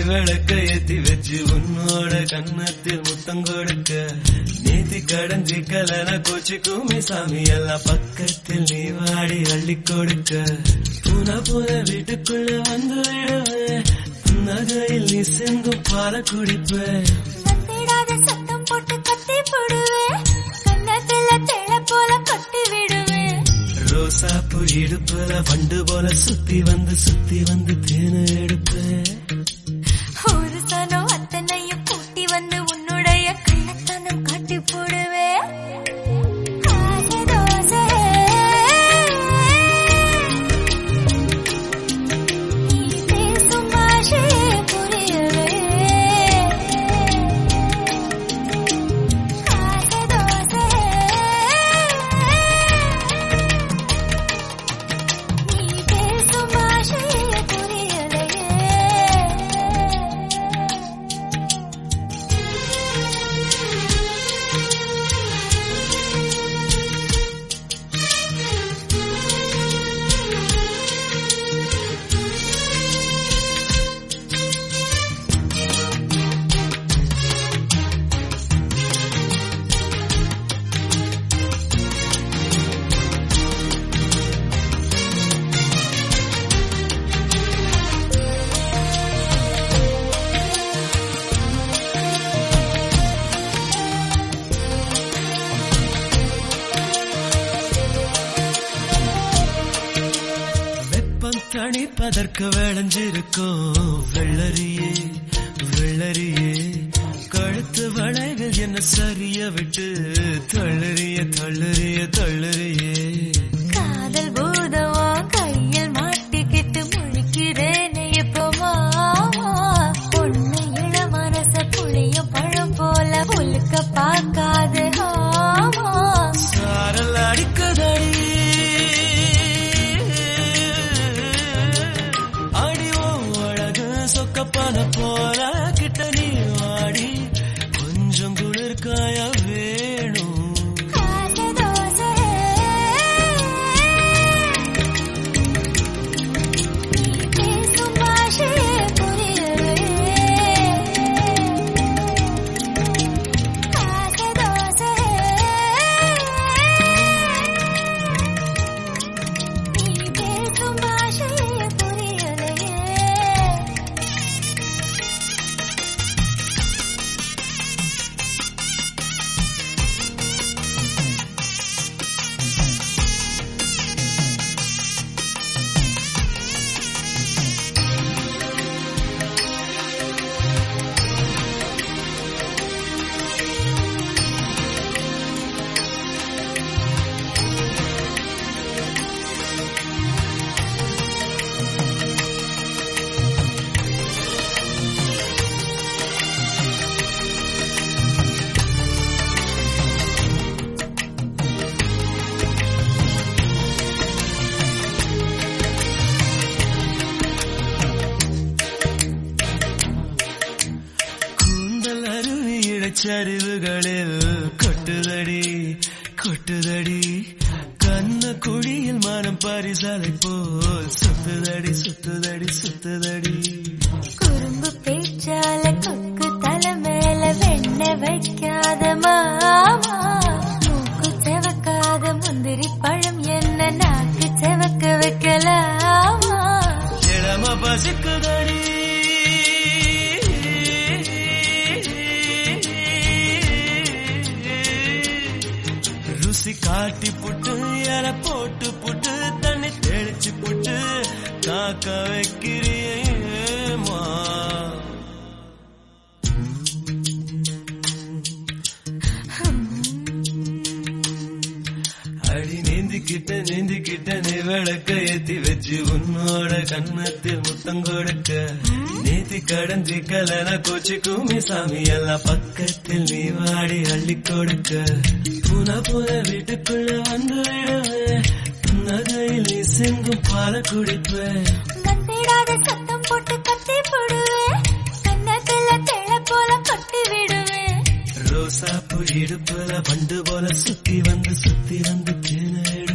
விளக்க ஏத்தி வச்சு உன்னோட கன்னத்தில் முத்தம் கொடுக்க நேத்தி கடஞ்சி கலன கோச்சு கூமி சாமி எல்லாம் பக்கத்தில் நீ வாடி அள்ளி கொடுக்க புன புன வீட்டுக்குள்ள வந்து விடுவேன் நகையில் நீ சிந்தும் பால குடிப்பேன் வந்திடாத சத்தம் போட்டு கத்தி போடுவேன் கன்னத்துல தேள போல கொட்டி விடுவேன் ரோசாப்பு இடுப்புல வண்டு போல சுத்தி வந்து சுத்தி வந்து தேன எடுப்பேன் ஒரு சனம் அத்தனையும் கூட்டி வந்து உன்னுடைய கள்ளத்தனம் காட்டி போடுவேன் ஆசை தோசை. நீ பேசும் பாஷை புரியவே. ஆசை தோசை. நீ பேசும் பாஷை புரியலையே வெப்பம் தணிப்பதற்கு விளைஞ்சிருக்கும் வெள்ளரியே வெள்ளரியே கழுத்து வளைகள் என்ன சரிய விட்டு தள்ளறிய தள்ளறிய தள்ளறியே காதல் பூதமா கையில் மாட்டிக்கிட்டு முழிக்கிறேனே இப்போ மாமா பொண்ணு இள மனச புளியும் பழம் போல புழுக்க பார்க்காது ஆமா சாரல் அடிக்கதடி அடிவோம் அழகு சொக்கப்பன போல கிட்ட நீ வாடி கொஞ்சம் குளிர்காய வேணும் ஆசை தோசை. நீ பேசும் பாஷை புரியவே. ஆசை தோசை. நீ பேசும் பாஷை புரியலையே கூந்தல் அருவி இடைச்சரிவுகளில் கொட்டுதடி கொட்டுதடி கண்ண குழியில் மனம் பரிசலை போல் சுத்துதடி சுத்துதடி சுத்துதடி குறும்பு பேச்சால கொக்கு தலை மேல வெண்ண வைக்காத மாமா மூக்கு செவக்காத முந்திரி பழம் என்ன நாக்கு செவக்க வைக்கலாமா இளம பசிக்குதடி ருசி காட்டி புட்டு இல போட்டு புட்டு தண்ணி தெளிச்சு புட்டு காக்க வைக்கிறியேமா அடி நீந்திக்கிட்ட நீந்திக்கிட்ட நீ விளக்க ஏத்தி வச்சு உன்னோட கன்னத்தில் முத்தம் கொடுக்க நேத்தி கடஞ்சி கலன கோச்சு கூமி சாமி எல்லாம் பக்கத்தில் நீ வாடி அள்ளி கொடுக்க புன புன வீட்டுக்குள்ள வந்து விடுவேன் நகையில் நீ சிந்தும் பால குடிப்பேன் வந்திடாத சத்தம் போட்டு கத்தி போடுவேன் கன்னத்துல தேள போல கொட்டி விடுவேன் ரோசாப்பு இடுப்புல பண்டு போல சுத்தி வந்து சுத்தி வந்து தேன